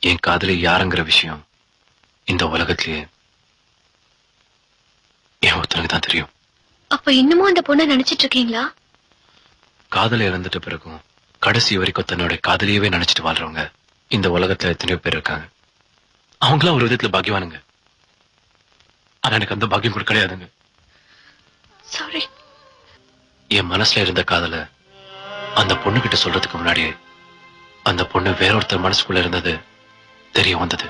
என் காதலி யாருங்கிற விஷயம் இந்த உலகத்திலேயே என் ஒருத்தனுக்கு தான் தெரியும் அப்ப இன்னமும் அந்த பொண்ணை நினைச்சிட்டு இருக்கீங்களா காதலை இழந்துட்ட பிறகும் கடைசி வரைக்கும் தன்னோட காதலியவே நினைச்சிட்டு வாழ்றவங்க இந்த உலகத்துல எத்தனையோ பேர் இருக்காங்க அவங்களாம் ஒரு விதத்துல பாக்கியவானுங்க ஆனா எனக்கு அந்த பாக்கியம் கூட கிடையாதுங்க சாரி என் மனசுல இருந்த காதல அந்த பொண்ணு கிட்ட சொல்றதுக்கு முன்னாடியே அந்த பொண்ணு வேற ஒருத்தர் மனசுக்குள்ள இருந்தது தெரிய வந்தது